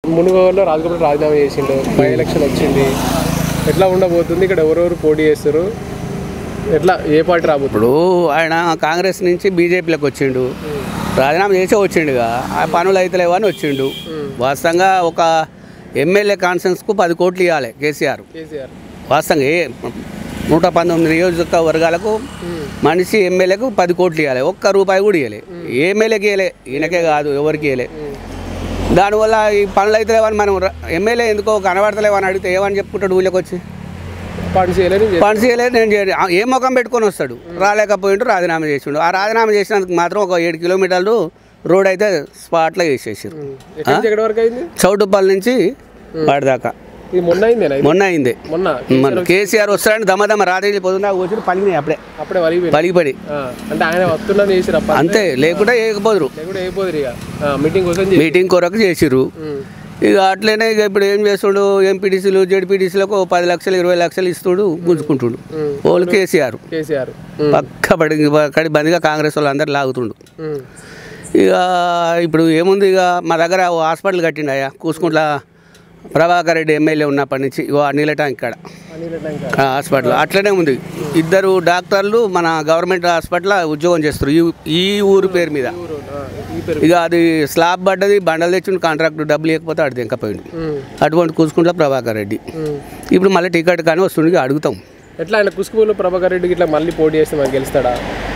మునుగోడులో రాజగోపాల్ రాజీనామా చేసిండు బై ఎలక్షన్ వచ్చింది ఎట్లా ఉండబోతుంది ఇక్కడ ఎవరెవరు పోటీ చేస్తారు ఎట్లా ఏ పార్టీ రాబోతుంది ఇప్పుడు ఆయన కాంగ్రెస్ నుంచి బీజేపీలోకి వచ్చిండు రాజీనామా చేసే వచ్చిండుగా ఆ పనులు అయితే లేవని వచ్చిండు వాస్తవంగా ఒక ఎమ్మెల్యే కాన్ఫరెన్స్కు పది కోట్లు ఇవ్వాలి కేసీఆర్ కేసీఆర్ వాస్తవంగా ఏ నూట పంతొమ్మిది నియోజకవర్గాలకు మనిషి ఎమ్మెల్యేకు పది కోట్లు ఇవ్వాలి ఒక్క రూపాయి కూడా ఇవ్వలే ఏ ఎమ్మెల్యేకి ఇవ్వలే ఈయనకే కాదు ఎవరికి ఇవ్వలే దానివల్ల ఈ పనులు అయితే లేవని మనం ర- ఎమ్మెల్యే ఎందుకో కనబడతలేవని అడిగితే ఏమని చెప్పుకుంటాడు ఊళ్ళకి వచ్చి పార్టీ చేయలేదు నేను పని చేయలేదు నేను చేయలేదు ఆ, ఏ ముఖం పెట్టుకొని వస్తాడు రాలేకపోయిండు రాజీనామా చేసిండు ఆ రాజీనామా చేసినందుకు మాత్రం ఒక ఏడు కిలోమీటర్లు రోడ్ అయితే స్పాట్లో వేసేసారు చేసిన. ఎక్కడి నుంచి ఎక్కడి వరకు అయింది చౌటుప్పల్ నుంచి వాడిదాకా ఇది మొన్న అయిందేనా ఇది? మొన్న అయింది మొన్న మన కేసీఆర్ వస్తాడని దమదమ రాత్రి పొద్దున వచ్చి పలిగినాయి అప్పుడే అప్పుడే వలిగిపోయింది పలిగిపడి ఆ, అంటే ఆయన వస్తున్నా చేసిరు అప్ప అంతే లేకుండా వేయకపోదురు లేకుంటే అయిపోదురు ఇక ఆ, మీటింగ్ కోసం చేసి మీటింగ్ కొరకు చేసిర్రు ఉమ్. ఇక అట్లనే ఇక ఇప్పుడు ఏం చేస్తుడు ఎంపీటీసీలు జడ్పీటీసీలకు పది లక్షలు ఇరవై లక్షలు ఇస్తుడు గుంజుకుంటుడు ఉమ్. వాళ్ళు కేసీఆర్ కేసీఆర్ పక్క పడి కడి బందిగా కాంగ్రెస్ వాళ్ళు అందరు లాగుతుండు ఉమ్. ఇక ఇప్పుడు ఏముంది ఇక మా దగ్గర ఓ హాస్పిటల్ కట్టిండు అయ్యా కూసుకుంట్ల ప్రభాకర్ రెడ్డి ఎమ్మెల్యే ఉన్నప్పటి నుంచి ఇగో ఆ నీళ్ళ ట్యాంక్ ఇక్కడ అనిల్ టంకా. ఆ హాస్పిటల్ అట్లనే ఉంది ఇద్దరు డాక్టర్లు మన గవర్నమెంట్ హాస్పిటల్ ఉద్యోగం చేస్తారు ఈ ఈ ఊరు పేరు మీద ఊరు, ఆ, ఈ పేరు ఇక అది స్లాబ్ పడ్డది బండలు తెచ్చిన కాంట్రాక్ట్ డబ్బులు ఇవ్వకపోతే అడిది ఇంకపోయింది ఉమ్. అటువంటి కూసుకుంట్ల ప్రభాకర్ రెడ్డి ఉమ్. ఇప్పుడు మళ్ళీ టికెట్ కానీ వస్తుంది ఇక అడుగుతాం ఎట్లా ఆయన కుసుకులు ప్రభాకర్ రెడ్డికి ఇట్లా మళ్ళీ పోటీ చేస్తే మనకి గెలుస్తాడా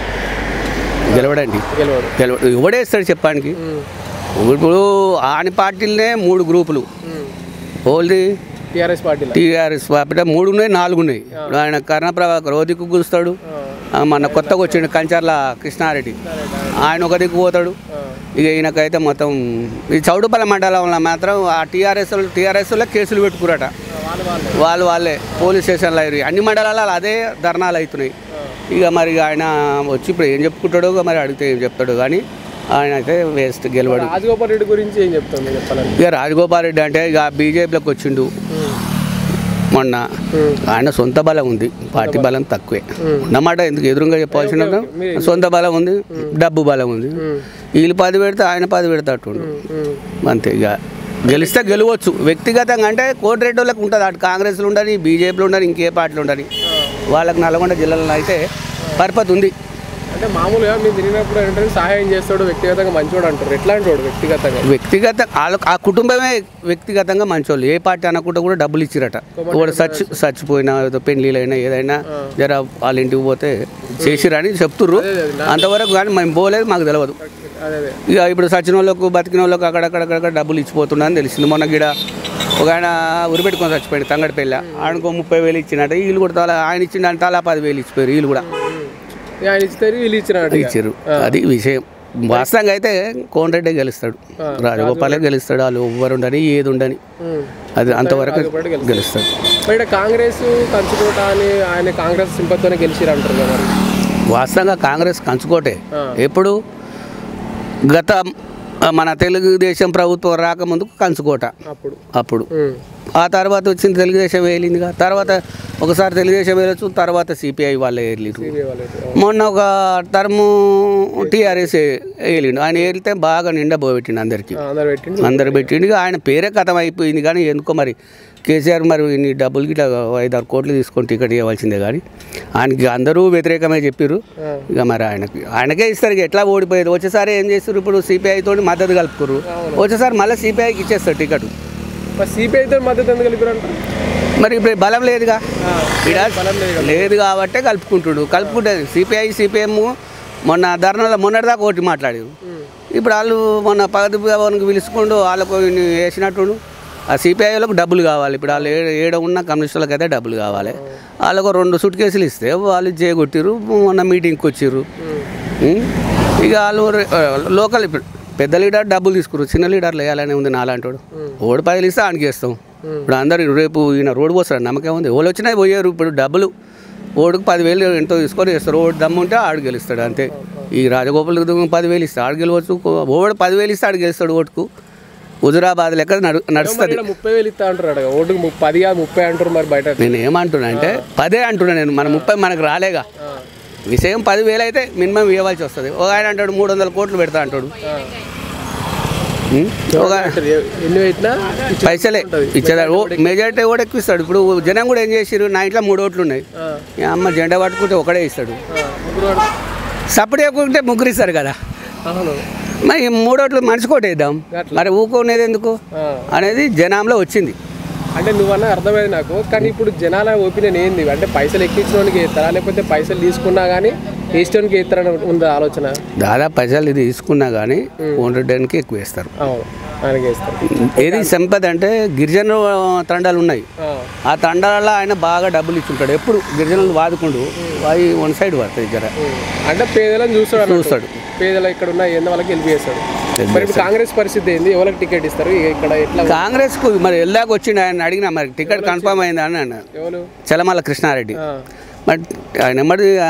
గెలవడండి గెలవడు గెలవ ఎవడేస్తాడు చెప్పడానికి ఉమ్. ఇప్పుడు ఆని పార్టీలనే మూడు గ్రూపులు ఉమ్. ఓల్ది టీఆర్ఎస్ పార్టీలో టీఆర్ఎస్ పార్టీ మూడు ఉన్నాయి నాలుగు ఉన్నాయి ఇప్పుడు ఆయన కర్ణ ప్రభాకర్ ఓ దిక్కు కూస్తాడు ఆ, మన కొత్తగా వచ్చిండు కంచర్ల కృష్ణారెడ్డి ఆయన ఒక దిక్కు పోతాడు ఇక ఈయనకైతే మొత్తం ఈ చౌడుపల్లి మండలంలో మాత్రం ఆ టీఆర్ఎస్ టీఆర్ఎస్లో కేసులు పెట్టుకురట వాళ్ళు వాళ్ళు వాళ్ళు వాళ్ళే పోలీస్ స్టేషన్లో అయ్యి అన్ని మండలాలు అదే ధర్నాలు అవుతున్నాయి ఇక మరి ఇక ఆయన వచ్చి ఇప్పుడు ఏం చెప్పుకుంటాడో ఇక మరి అడిగితే ఏం చెప్తాడు కానీ ఆయన అయితే వేస్ట్ గెలవడు రాజగోపాల్ రెడ్డి గురించి ఏం చెప్తుంది చెప్పాలంటే ఇక రాజగోపాల్ రెడ్డి అంటే ఇక బీజేపీలోకి వచ్చిండు మొన్న ఆయన సొంత బలం ఉంది పార్టీ బలం తక్కువే ఉన్నమాట ఎందుకు ఎదురుగా చెప్పాల్సిన సొంత బలం ఉంది డబ్బు బలం ఉంది వీళ్ళు పది పెడితే ఆయన పది పెడతాడు అంతే ఇక గెలిస్తే గెలవచ్చు వ్యక్తిగతంగా అంటే కోటిరెడ్డిలకు ఉంటుంది అటు కాంగ్రెస్లో ఉండని బీజేపీలో ఉండని ఇంకే పార్టీలు ఉండని వాళ్ళకి నల్గొండ జిల్లాలో అయితే పరపతి ఉంది అంటే మామూలుగా మేము తిరిగినప్పుడు ఏంటంటే సహాయం చేస్తాడు వ్యక్తిగతంగా మంచివాడు అంటారు ఎట్లా అంటాడు వ్యక్తిగతంగా వ్యక్తిగత వాళ్ళ ఆ కుటుంబమే వ్యక్తిగతంగా మంచోళ్ళు ఏ పార్టీ అనకుండా కూడా డబ్బులు ఇచ్చిరట వాడు చచ్చి చచ్చిపోయినా ఏదో పెళ్లిలైనా ఏదైనా జర వాళ్ళ ఇంటికి పోతే చేసిరని చెప్తుర్రు అంతవరకు కానీ మేము పోలేదు మాకు తెలియదు అదే అదే ఇక ఇప్పుడు సచిన వాళ్ళకు బతికిన వాళ్ళకు అక్కడక్కడక్కడ డబ్బులు ఇచ్చిపోతున్నారని తెలిసింది మొన్న గిడ ఒక ఆయన ఉరిపెట్టుకొని చచ్చిపోయాడు తంగడి పెళ్ళ ఆయనకు ముప్పై వేలు ఇచ్చినట్టు వీళ్ళు కూడా తలా ఆయన ఇచ్చిన తలా పదివేలు ఇచ్చిపోయారు వీళ్ళు కూడా ఇక ఆయన ఇస్తారు వీళ్ళు ఇచ్చినట్టు ఇక. ఇచ్చారు అది విషయం వాస్తవంగా అయితే కోనరెడ్డి గెలుస్తాడు రాజగోపాలే గెలుస్తాడు వాళ్ళు ఎవ్వరు ఉండని ఏది ఉండని ఉమ్. అది అంతవరకు రాజగోపాల్ రెడ్డి గెలుస్తాడు మరి ఇక్కడ కాంగ్రెస్ కంచుకోట అని ఆయన కాంగ్రెస్ సింపతితోనే గెలిచిరు అంటారు కదా మరి వాస్తవంగా కాంగ్రెస్ కంచుకోటే ఆ. ఎప్పుడు గత మన తెలుగుదేశం ప్రభుత్వం రాకముందుకు కంచుకోట అప్పుడు అప్పుడు ఉమ్. ఆ తర్వాత వచ్చింది తెలుగుదేశం వేలిందిగా తర్వాత ఒకసారి తెలుగుదేశం వేయచ్చు తర్వాత సిపిఐ వాళ్ళే వేయలేరు ఇవే వాళ్ళైతే. మొన్న ఒక టర్ము టీఆర్ఎస్ వేయలేండు ఆయన వేలితే బాగా నిండా పోబెట్టిండు అందరికీ ఆ, అందరు పెట్టిండు అందరు పెట్టిండు ఇక ఆయన పేరే కథం అయిపోయింది కానీ ఎందుకో మరి కేసీఆర్ మరి ఇన్ని డబ్బులు గిట్లా ఐదు ఆరు కోట్లు తీసుకొని టికెట్ ఇవ్వాల్సిందే కానీ ఆయనకి అందరూ వ్యతిరేకమే చెప్పారు ఆ. ఇక మరి ఆయనకి ఆయనకే ఇస్తారు ఇక ఎట్లా ఓడిపోయేది వచ్చేసారి ఏం చేస్తారు ఇప్పుడు సిపిఐ తోటి మద్దతు కలుపుకురు వచ్చేసారి మళ్ళీ సిపిఐకి ఇచ్చేస్తారు టికెట్ మరి సిపిఐ తో మద్దతు ఎందుకు కలిపారు అంటారు మరి ఇప్పుడు బలం లేదుగా ఆ, ఈడ బలం లేదు కదా. లేదు కాబట్టే కలుపుకుంటుడు కలుపుకుంటే సిపిఐ సిపిఎం మొన్న ధర్నాలో మొన్నటిదాకా ఒకటి మాట్లాడారు ఉమ్. ఇప్పుడు వాళ్ళు మొన్న పగతి భవన్కి పిలుచుకుంటూ వాళ్ళకు ఇన్ని వేసినట్టు ఆ సిపిఐ వాళ్ళకు డబ్బులు కావాలి ఇప్పుడు వాళ్ళు ఏడ ఏడ ఉన్న కమ్యూనిస్టులకు అయితే డబ్బులు కావాలి వాళ్ళకు రెండు సుట్ కేసులు ఇస్తే వాళ్ళు చేయగొట్టిర్రు మొన్న మీటింగ్కి వచ్చిర్రు ఉం? ఇక వాళ్ళు రే- ఆ, లోకల్ ఇప్పుడు పెద్ద లీడర్ డబ్బులు తీసుకురు చిన్న లీడర్లు వేయాలనే ఉంది నాలాంటోడు ఓడి పదిలు ఇస్తే ఆడికి వేస్తాం ఇప్పుడు అందరు రేపు ఈయన రోడ్డు పోస్తాడు నమ్మకం ఉంది ఓళ్ళు వచ్చినా పోయారు ఇప్పుడు డబ్బులు ఓడికి పదివేలు ఎంతో తీసుకొని వేస్తారు ఓడి దమ్ము ఉంటే ఆడు గెలుస్తాడు అంతే ఈ రాజగోపాల్ పదివేలు ఇస్తే ఆడు గెలవచ్చు ఓడి పదివేలు ఇస్తే ఆడు గెలుస్తాడు ఓటుకు హుజురాబాద్ లెక్క నడు మరి నడుస్తుంది ఈడ ముప్పై వేలు ఇస్తా అంటారు అడగ ఓటుకు ము- పది కాదు ముప్పై అంటారు మరి బయట నేను ఏమంటున్నా అంటే పదే అంటున్నా నేను మన ముప్పై మనకు రాలేగా ఆ, విషయం పదివేలు అయితే మినిమం ఇవ్వాల్సి వస్తుంది ఒక ఆయన అంటాడు మూడు వందల కోట్లు పెడతా అంటాడు ఆ. ఉం? ఒక ఎన్ని పెట్టినా ఇచ్చే- పైసలే ఇచ్చేదాడు ఓ మెజారిటీ కూడా ఎక్కువ ఇస్తాడు ఇప్పుడు జనం కూడా ఏం చేసిరు నా ఇంట్లో మూడు ఓట్లు ఉన్నాయి ఆ, ఈ అమ్మ జెండా పట్టుకుంటే ఒకడే ఇస్తాడు ఆ, ముగ్గురు వాడు- సపోర్ట్ చేయకుంటే ముగ్గురు ఇస్తారు కదా అవును మరి ఈ మూడు ఓట్లు మనిషి కొట్టేద్దాం అట్లా. మరి ఊకోనేది ఎందుకు ఆ. అనేది జనంలో వచ్చింది అంటే నువ్వన్నా అర్థమైంది నాకు కానీ ఇప్పుడు జనాల ఒపీనియన్ ఏంది అంటే పైసలు ఎక్కించడానికి ఇస్తారా లేకపోతే పైసలు తీసుకున్నా కానీ ఇష్టానికి ఇస్తారని ఉందా ఆలోచన దాదాపు పైసలు ఇది తీసుకున్నా కానీ ఉండడానికి ఎక్కువ వేస్తారు అవును ఆయనకి ఇస్తారు ఏది సంపద అంటే గిరిజన తండాలు ఉన్నాయి ఆ, ఆ తండాలలో ఆయన బాగా డబ్బులు ఇచ్చుంటాడు ఎప్పుడు గిరిజనులు వాదుకుంటూ అవి వన్ సైడ్ పడతాయి జర ఉం. అంటే పేదలను చూస్తాడు అన్నట్టు. చూస్తాడు. పేదలు ఇక్కడ ఉన్న ఏందో వాళ్ళకి హెల్ప్ చేస్తాడు మరి ఇప్పుడు కాంగ్రెస్ పరిస్థితి ఏంది ఎవరికి టికెట్ ఇస్తారు ఇక్కడ ఎట్లా కాంగ్రెస్కు మరి ఎల్లాక వచ్చిండు ఆయన అడిగినా మరి టికెట్ కన్ఫర్మ్ అయిందా అని అన్న ఎవరు చలమల్ల కృష్ణారెడ్డి ఆ, మరి ఆయన ఎమ్మడి ఆ,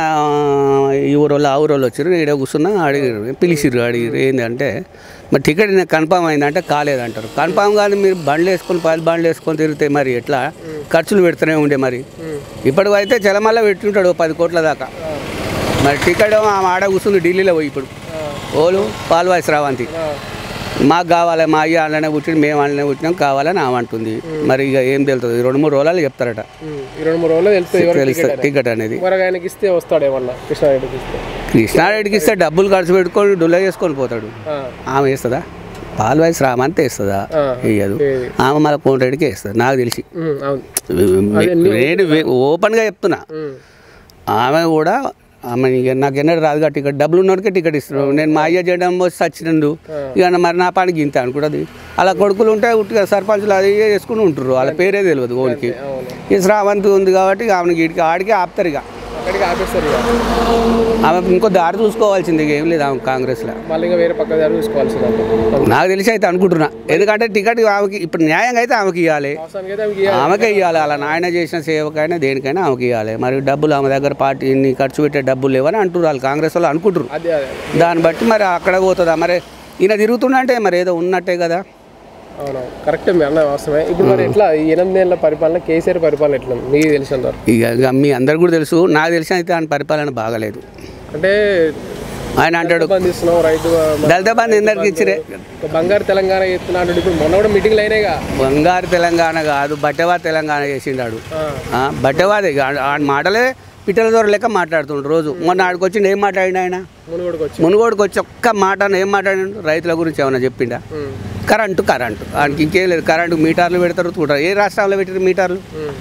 ఈ ఊరోళ్ళు ఆ ఊరోళ్ళు వచ్చారు ఈడ కూర్చున్నా అడిగారు పిలిచిర్రు అడిగారు ఏంటంటే మరి టికెట్ నాకు కన్ఫామ్ అయిందంటే కాలేదంటారు కన్ఫామ్ కాదు మీరు బండ్లు వేసుకొని పది బండ్లు వేసుకొని తిరిగితే మరి ఎట్లా ఖర్చులు పెడుతూనే ఉండే మరి ఉం. ఇప్పుడు అయితే చలమల్ల పెట్టుకుంటాడు ఓ పది కోట్ల దాకా మరి టికెట్ ఆమె ఆడ కూర్చుంది ఢిల్లీలో పోయి ఇప్పుడు ఆ, ఓలు పాల్వాయి శ్రావంతి ఆ, మాకు కావాలి మా అయ్య అలానే పుట్టిన మేము అలానే పుట్టినాం కావాలని ఆమె అంటుంది మరి ఇక ఏం తెలుస్తుంది రెండు మూడు రోజులు చెప్తారట ఉం. ఈ రెండు మూడు రోజులు తెలుస్తుంది ఎవరికి తెలుస్తుంది టికెట్ అని. టికెట్ అనేది మరి ఆయనకి ఇస్తే వస్తాడు ఏమన్నా కృష్ణారెడ్డికి ఇస్తే కృష్ణారెడ్డికి ఇస్తే డబ్బులు ఖర్చు పెట్టుకొని డుల్ల చేసుకొని పోతాడు ఆ, ఆమె వేస్తుందా పాల్ వయసు రామంతే వేస్తుందా ఆ. వేయదు ఏది? ఆమె మళ్ళీ కోమటిరెడ్డికి వేస్తుంది నాకు తెలిసి ఉం, అవును నేను వే- ఓపెన్గా చెప్తున్నా ఉం. ఆమె కూడా ఆమె ఇక నాకు ఎన్నడూ రాదు కాబట్టి టికెట్ డబ్బులు ఉన్నోడికే టికెట్ ఇస్తున్నాడు నేను మా అయ్య చేయడం వచ్చి వచ్చినందు ఇక మరి నా పనికి ఇంత అనుకుంటుంది అలా కొడుకులు ఉంటే ఉట్టిగా సర్పంచులు అది ఇది చేసుకుని ఉంటారు వాళ్ళ పేరే తెలియదు ఓనికి అవును ఈ శ్రావంతి ఉంది కాబట్టి ఇక ఆమెకి ఇడికి ఆడికి ఆపుతారు ఇక అక్కడికి ఆపేస్తారు ఇక ఆమె ఇంకో దారి చూసుకోవాల్సింది ఇక ఏం లేదు ఆమె కాంగ్రెస్లో మళ్ళీ ఇంకా వేరే పక్క దారి చూసుకోవాల్సింది నాకు తెలిసి అయితే అనుకుంటున్నా ఎందుకంటే టికెట్ ఆమెకి ఇప్పుడు న్యాయంగా అయితే ఆమెకి ఇవ్వాలి అవసరానికి అయితే ఆమెకి ఇయ్యాలి. ఆమెకే ఇవ్వాలి అలా నాయన చేసిన సేవకైనా దేనికైనా ఆమెకి ఇవ్వాలి మరి డబ్బులు ఆమె దగ్గర పార్టీ ఇన్ని ఖర్చు పెట్టే డబ్బులు లేవని అంటున్నారు వాళ్ళు కాంగ్రెస్ వాళ్ళు అనుకుంటారు అదే అదే దాన్ని బట్టి మరి అక్కడ పోతుందా మరి ఈయన తిరుగుతుండంటే మరి ఏదో ఉన్నట్టే కదా అవునవును కరెక్ట్ మీ అన్న అవసరమే ఇప్పుడు మరి ఎట్లా ఈ ఎనిమిది నెలల పరిపాలన కేసీఆర్ పరిపాలన ఎట్లా ఉంది? మీకు తెలిసినంత వరకు ఇక ఇక మీ అందరు కూడా తెలుసు నాకు తెలిసిన అయితే ఆయన పరిపాలన బాగలేదు అంటే ఆయన అంటాడు బంద్ ఇస్తున్నాం రైతు దళిత బంధు ఎందరికి ఇచ్చిరే బంగారు తెలంగాణ ఇస్తున్నాడు ఇప్పుడు మొన్న కూడా మీటింగ్లు అయినాయిగా బంగారు తెలంగాణ కాదు బట్టవా తెలంగాణ చేసిండాడు ఆ, ఆ, బట్టవాది ఇక ఆ- ఆ మాటలే పిట్టల దొర లెక్క మాట్లాడుతుండ్రు రోజు మొన్న ఆడికి వచ్చి ఏం మాట్లాడిన ఆయన మునుగోడుకు వచ్చి మునుగోడుకు వచ్చి ఒక్క మాట ఏం మాట్లాడిండు రైతుల గురించి ఏమైనా చెప్పిండా ఉమ్, కరెంటు కరెంటు ఆయనకి ఇంకేం లేదు కరెంటు మీటర్లు పెడతారు చూడరు ఏ రాష్ట్రంలో పెట్టారు మీటర్లు ఉమ్,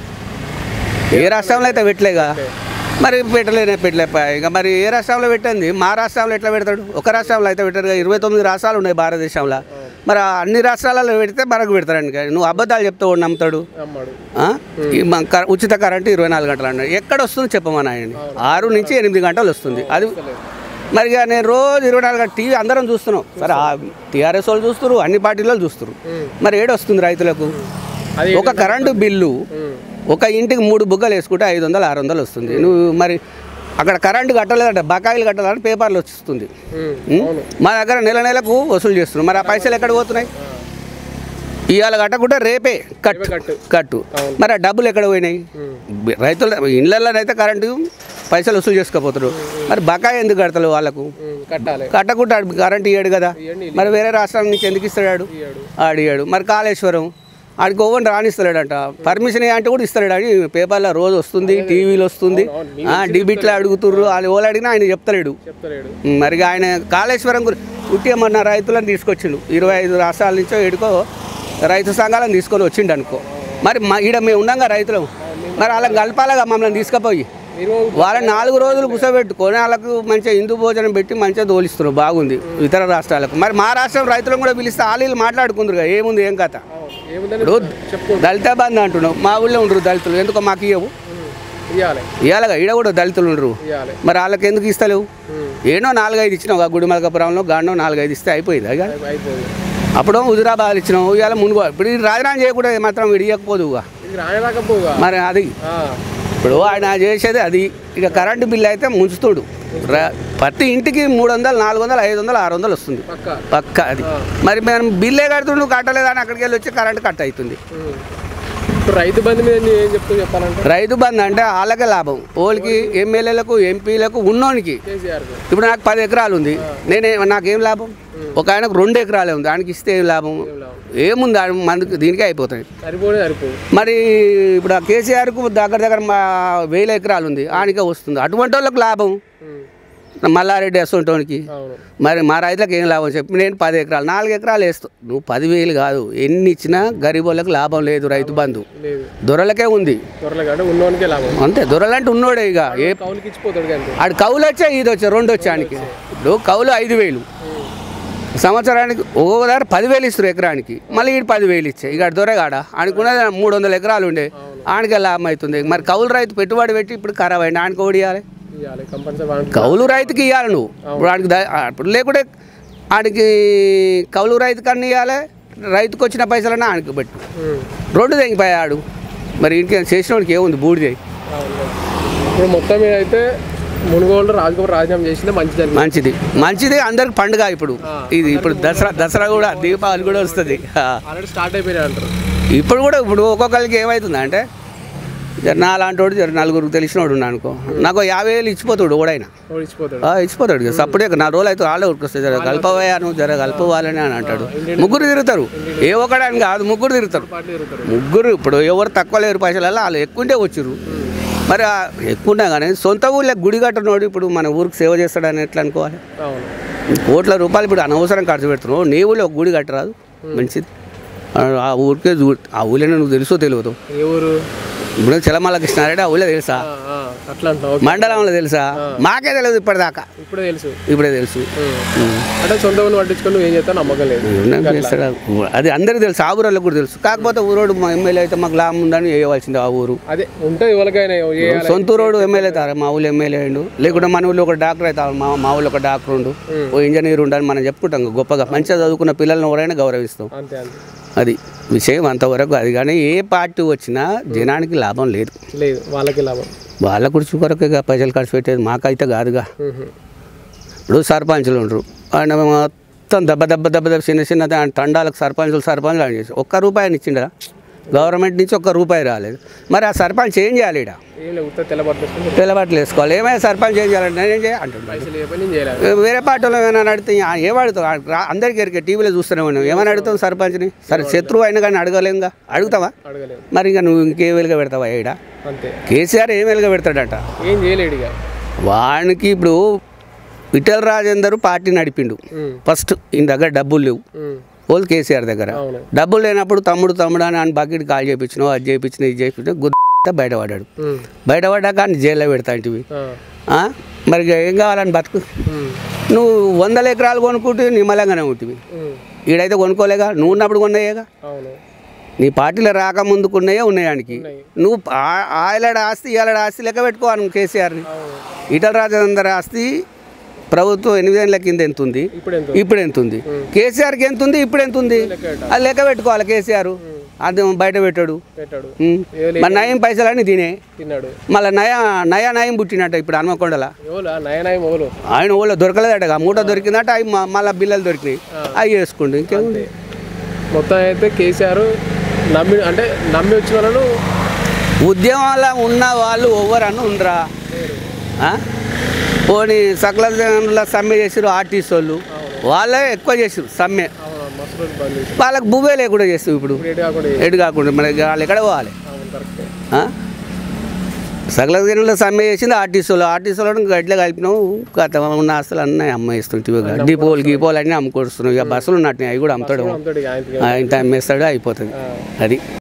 ఏ రాష్ట్రంలో అయితే పెట్టలేగా మరి పెట్టలేనే పెట్టలేపా ఇక మరి ఏ రాష్ట్రంలో పెట్టింది మా రాష్ట్రంలో ఎట్లా పెడతాడు ఒక రాష్ట్రంలో అయితే పెట్టారు కదా, ఇరవై తొమ్మిది రాష్ట్రాలు ఉన్నాయి భారతదేశంలో మరి ఆ అన్ని రాష్ట్రాలలో పెడితే మనకు పెడతారండి కానీ నువ్వు అబద్ధాలు చెప్తే వాడు నమ్ముతాడు అమ్మాడు ఆ? ఈ మన క- ఉచిత కరెంటు ఇరవై నాలుగు గంటలు అన్నాడు ఎక్కడ వస్తుంది చెప్పమని ఆయన ఆరు నుంచి ఎనిమిది గంటలు వస్తుంది అది మరి ఇక నేను రోజు ఇరవై నాలుగు గంటలు టీవీ అందరం చూస్తున్నాం సరే టీఆర్ఎస్ వాళ్ళు చూస్తారు అన్ని పార్టీలు చూస్తారు మరి ఏడు వస్తుంది రైతులకు అది ఒక కరెంటు బిల్లు ఉమ్, ఒక ఇంటికి మూడు బుగ్గలు వేసుకుంటే ఐదు వందలు ఆరు వందలు వస్తుంది నువ్వు మరి అక్కడ కరెంటు కట్టలేదంట బకాయిలు కట్టాలని పేపర్లు వస్తుంది ఉమ్, ఉం? అవును మా దగ్గర నెల నెలకు వసూలు చేస్తున్నాం మరి ఆ పైసలు ఎక్కడ పోతున్నాయి ఇవాళ కట్టకుంటే రేపే కట్టు కట్టు. కట్టు అవును. మరి ఆ డబ్బులు ఎక్కడ పోయినాయి ఉమ్, రైతుల ఇళ్ళల్లోనైతే కరెంటు పైసలు వసూలు చేసుకోపోతారు మరి బకాయి ఎందుకు కడతారు వాళ్ళకు ఉమ్, కట్టాలి కట్టకుండా ఆడు కరెంట్ ఇయ్యాడు కదా ఇవ్వండి మరి వేరే రాష్ట్రం నుంచి ఎందుకు ఇస్తాడు ఇయ్యాడు ఆడియాడు మరి కాళేశ్వరం ఆడికి ఓవన్ రానిస్తాడంట పర్మిషన్ అంటే కూడా ఇస్తాడు అని పేపర్లో రోజు వస్తుంది టీవీలో వస్తుంది ఆ, డిబిట్లో అడుగుతుర్రు వాళ్ళు ఎవరు అడిగినా ఆయన చెప్తలేడు చెప్తలేడు మరి ఆయన కాళేశ్వరం గురి ఉట్టిమన్న రైతులను తీసుకొచ్చిండు ఇరవై ఐదు రాష్ట్రాల నుంచో ఎడుకో రైతు సంఘాలను తీసుకొని వచ్చిండు అనుకో మరి మా ఈడ మేము ఉన్నాగా రైతులు మరి వాళ్ళని కలపాలగా మమ్మల్ని తీసుకుపోయి మీరు వాళ్ళని నాలుగు రోజులు కూర్చోబెట్టుకొని వాళ్ళకు మంచిగా హిందూ భోజనం పెట్టి మంచిగా తోలిస్తున్నారు బాగుంది ఇతర రాష్ట్రాలకు మరి మా రాష్ట్రం రైతులను కూడా పిలిస్తే వాళ్ళు మాట్లాడుకుందరు ఏముంది ఏం కథ అవును, ఏముందని ఇప్పుడు చెప్పు దళిత బంధు అంటున్నావు మా ఊళ్ళో ఉండరు దళితులు ఎందుకో మాకు ఇవ్వవు ఉమ్, ఇయ్యాలి ఇవాళగా ఈడ కూడా దళితులు ఉండరు ఇయ్యాలి మరి వాళ్ళకి ఎందుకు ఇస్తలేవు ఉమ్, ఏనో నాలుగైదు ఇచ్చినావు గుడిమలకపురంలో గాండో నాలుగైదు ఇస్తే అయిపోయింది అయ్యా అయి- అయిపోయింది అప్పుడు హుజురాబాద్ ఇచ్చినావు ఇవాళ మునుగో ఇప్పుడు ఈ రాజీనామా చేయకుండా మాత్రం విడియకపోదు ఇది రాయరాకపోగా మరి అది ఇప్పుడు ఆయన చేసేది అది ఇక కరెంటు బిల్లు అయితే ముంచుతాడు ర- ప్రతి ఇంటికి మూడు వందలు నాలుగు వందలు ఐదు వందలు ఆరు వందలు వస్తుంది పక్క పక్క అది మరి మనం బిల్లే కడుతుండు కట్టలేదని అక్కడికి వెళ్ళి వచ్చి కరెంట్ కట్ అవుతుంది ఉమ్. ఇప్పుడు రైతు బంధు మీద నువ్వు ఏం చెప్తూ చెప్పాలంటే రైతు బంధు అంటే వాళ్ళకే లాభం వాళ్ళకి ఎమ్మెల్యేలకు ఎంపీలకు ఉన్నోనికి కేసీఆర్ ఇప్పుడు నాకు పది ఎకరాలు ఉంది నేనే నాకేం లాభం ఒక ఆయనకు రెండు ఎకరాలే ఉంది ఆయనకి ఇస్తే ఏం లాభం ఏముంది ఆయన మందికి దీనికే అయిపోతాయి సరిపోనే సరిపోవు మరి ఇప్పుడు ఆ కేసీఆర్కు దగ్గర దగ్గర మా వేల ఎకరాలు ఉంది ఆయనకే వస్తుంది అటువంటి వాళ్ళకి లాభం ఉమ్. మల్లారెడ్డి అసొంటోనికి అవును మరి మా రైతులకు ఏం లాభం చెప్పి నేను పది ఎకరాలు నాలుగు ఎకరాలు వేస్తావు నువ్వు పదివేలు కాదు ఎన్ని ఇచ్చినా గరీబ్ వాళ్ళకి లాభం లేదు రైతు బంధు లేదు దొరలకే ఉంది త్వరలో అంటే ఉన్నోనికే లాభం అంతే దొరలంటే ఉన్నోడే ఇక ఏ కౌలుకి ఇచ్చిపోతాడు కానీ ఆడు కౌలు వచ్చా ఇది వచ్చా రెండు వచ్చానికి ఇప్పుడు కౌలు ఐదు వేలు సంవత్సరానికి ఓదారు పదివేలు ఇస్తారు ఎకరానికి మళ్ళీ ఈడు పదివేలు ఇచ్చే ఇక ఆడు దొరగాడ ఆడుకున్నది మూడు వందల ఎకరాలు ఉండే ఆడికే లాభం అవుతుంది మరి కౌలు రైతు పెట్టుబడి పెట్టి ఇప్పుడు ఖరాబ్ అయింది ఆడికి ఓడి ఇవ్వాలి ఇవ్వాలి కంపల్సరీ కౌలు రైతుకి ఇవ్వాలి నువ్వు ఇప్పుడు ఆడికి ద- ఆ, ఇప్పుడు లేకుంటే ఆడికి కౌలు రైతు కన్నా ఇవ్వాలి రైతుకు వచ్చిన పైసలన్నా ఆడికి పెట్టు రెండు తెగిపోయాడు మరి ఇంటికి చేసిన వాడికి ఏముంది బూడిదే ఇప్పుడు మొత్తం మీద అయితే మునుగోలు రాజగోపాల్ రాజీనామా చేసిందే మంచి జరిగింది మంచిది మంచిది అందరికి పండుగ ఇప్పుడు ఇది ఇప్పుడు దసరా దసరా కూడా దీపావళి కూడా వస్తుంది ఆ. ఆల్రెడీ స్టార్ట్ అయిపోయినాయి అంటారు ఇప్పుడు కూడా ఇప్పుడు ఒక్కొక్కరికి ఏమవుతుంది అంటే జర నా లాంటి వాడు జర నలుగురికి తెలిసినోడు ఉన్నాడు అనుకో నాకు యాభై వేలు ఇచ్చిపోతాడు ఓడైనా వాడు ఇచ్చిపోతాడు ఆ, ఇచ్చిపోతాడు ఇక సప్పుడే నా రోజులు అయితే వాళ్ళే ఉరికొస్తాయి జర కలపవయ్యాను జర కలపవాలని అని అంటాడు ముగ్గురు తిరుగుతారు ఏ ఒక్కడని కాదు ముగ్గురు తిరుగుతారు పార్టీ తిరుగుతారు ముగ్గురు ఇప్పుడు ఎవరు తక్కువ లేరు పైసలలో వాళ్ళు ఎక్కువంటే వచ్చిర్రు మరి ఆ ఎక్కువన్నా కానీ సొంత ఊళ్ళో గుడి కట్టనోడు ఇప్పుడు మన ఊరికి సేవ చేస్తాడని ఎట్లా అనుకోవాలి అవును కోట్ల రూపాయలు ఇప్పుడు అనవసరం ఖర్చు పెడుతున్నావు నీ ఊళ్ళో ఒక గుడి కట్టరాదు మంచిది ఆ- ఆ ఊరికే చూ- ఆ ఊళ్ళో నువ్వు తెలుసో తెలియదు ఏ ఊరు ఇప్పుడు చలమల్ల కృష్ణారెడ్డి ఆ ఊళ్ళో తెలుసా ఆ, ఆ, అట్లా అంటున్నావు ఓకే. మండలంలో తెలుసా మాకే తెలియదు ఇప్పటిదాకా ఇప్పుడే తెలుసు ఇప్పుడే తెలుసు ఉమ్. అంటే సొంత ఊరిని పట్టించుకొని నువ్వు ఏం చేస్తావు నమ్మకం లేదు ఏం చేస్తాడు? అది అందరికీ తెలుసు ఆ ఊరోళ్ళకి కూడా తెలుసు కాకపోతే ఊరోడు మా ఎమ్మెల్యే అయితే మాకు లాభం ఉందని వేయవలసింది ఆ ఊరు అదే ఉంటే ఎవరికైనా చేయాలి సొంత ఊరోడు ఎమ్మెల్యే తారా మా ఊళ్ళో ఎమ్మెల్యే అయ్యిండు లేకుంటే మన ఊళ్ళో ఒక డాక్టర్ అయితే మా మా ఊళ్ళో ఒక డాక్టర్ ఉండు ఓ ఇంజనీర్ ఉండాలని మనం చెప్పుకుంటాం గొప్పగా మంచిగా చదువుకున్న పిల్లల్ని ఎవరైనా గౌరవిస్తాం అంతే అంతే అది విషయం అంతవరకు అది కానీ ఏ పార్టీ వచ్చినా జనానికి లాభం లేదు లేదు వాళ్ళకి లాభం వాళ్ళ కుర్చీ కొరకు ఇక పైసలు ఖర్చు పెట్టేది మాకైతే కాదుగా ఉహు. ఇప్పుడు సర్పంచులు ఉండరు ఆయన మొత్తం దెబ్బ దెబ్బ దెబ్బ దెబ్బ చిన్న చిన్న దా- తండాలకు సర్పంచులు సర్పంచులు అని చేసి ఒక్క రూపాయని ఇచ్చిండరా గవర్నమెంట్ నుంచి ఒక్క రూపాయి రాలేదు మరి ఆ సర్పంచ్ ఏం చేయాలి ఇక్కడ ఏం లేదు ఉత్త తెల్లబట్టుకొని తెల్లబట్టలు వేసుకోవాలి ఏమైనా సర్పంచ్ ఏం చేయాలంటే నేనేం చేయ అంటున్నాడు పైసలు ఏ పని చేయలేదు వేరే పార్టీలో ఏమైనా అడిగితే ఆ, ఏం అడుగుతాం ఆ, రా- అందరికీ ఎరికే టీవీలో చూస్తూనే ఉన్నాం ఏమైనా అడుగుతాం సర్పంచ్ని సరే శత్రువు అయినా కానీ అడగలేంగా అడుగుతావా అడగలేదు మరి ఇంకా నువ్వు ఇంకే వెలుగా పెడతావా ఈడ అంతే కేసీఆర్ ఏం వెలుగా పెడతాడట ఏం చేయలేడు ఇక వానికి ఇప్పుడు విఠల్ రాజేందర్ పార్టీ నడిపిండు ఉమ్. ఫస్ట్ ఈయన దగ్గర డబ్బులు లేవు ఉమ్. ఓల్ కేసీఆర్ దగ్గర అవును డబ్బులు లేనప్పుడు తమ్ముడు తమ్ముడు అని ఆయన బకెట్ కాల్ చేయించినావు అది చేయించిన ఇది చేయించిన గుద్ద బయటపడ్డాడు ఉమ్. బయటపడ్డాక ఆయన జైల్లో పెడతా ఇంటివి ఆ. ఆ? మరి ఇక ఏం కావాలని బతుకు ఉమ్. నువ్వు వందల ఎకరాలు కొనుక్కుంటే నిమ్మలంగానే ఉంటుంది ఉమ్. ఈడైతే కొనుక్కోలేగా నువ్వు ఉన్నప్పుడు కొన్నాయేగా అవును నీ పార్టీలో రాక ముందుకున్నాయే ఉన్నాయానికి ఉన్నాయి. నువ్వు ఆ- ఆయలాడ ఆస్తి ఇలాడ ఆస్తి లెక్క పెట్టుకోవాలి కేసీఆర్ని అవును ఈటల రాజేందర్ ఆస్తి ప్రభుత్వం ఎనిమిదేళ్ళ కింద ఎంత ఉంది ఇప్పుడు ఎంత ఇప్పుడు ఎంత ఉంది కేసీఆర్కి ఎంత ఉంది ఇప్పుడు ఎంత ఉంది లెక్క పెట్టాలి. అది లెక్క పెట్టుకోవాలి కేసీఆర్ అది బయట పెట్టాడు పెట్టాడు ఉం. ఏ మరి నయం పైసలని తినే తిన్నాడు మళ్ళీ నయా నయా నయం పుట్టినట్ట ఇప్పుడు హనుమకొండల ఎవలా నయనాయ మొగలు ఆయన ఊళ్ళో దొరకలేదట మూట దొరికిందట అవి మ- మళ్ళీ బిల్లలు దొరికినాయి అవి వేసుకోండి ఇంకేముంది మొత్తం అయితే కేసీఆర్ నమ్మి అంటే నమ్మి వచ్చిన వాళ్ళను ఉద్యమాల ఉన్న వాళ్ళు ఎవరన్నా ఉండరా ఆ? పోనీ సకల జనుల సమ్మె చేసారు ఆర్టీసీ వాళ్ళు వాళ్ళే ఎక్కువ చేసారు సమ్మె అవును మస్తు రోజులు బంద్ చేసి వాళ్ళకి బువ్వే లేకుండా చేస్తావు ఇప్పుడు ఇప్పుడు ఎటు కాకుండా ఎటు కాకుండా మరి వాళ్ళు ఎక్కడ పోవాలి అవును కరెక్టే ఆ? సకల జనుల సమ్మె చేసింది ఆర్టీసీలో ఆర్టీసీలో గడ్డలు కలిపినావు గత ఉన్న ఆస్తులు అన్నీ అమ్మేస్తుంటివి డిపోలు గీపోలు అన్నీ అమ్ముకొస్తున్నావు ఇక బస్సులు ఉన్నట్టు అవి కూడా అమ్ముతాడు అంతటి ఆయనకి ఆయన అమ్మేస్తాడు అయిపోతుంది అది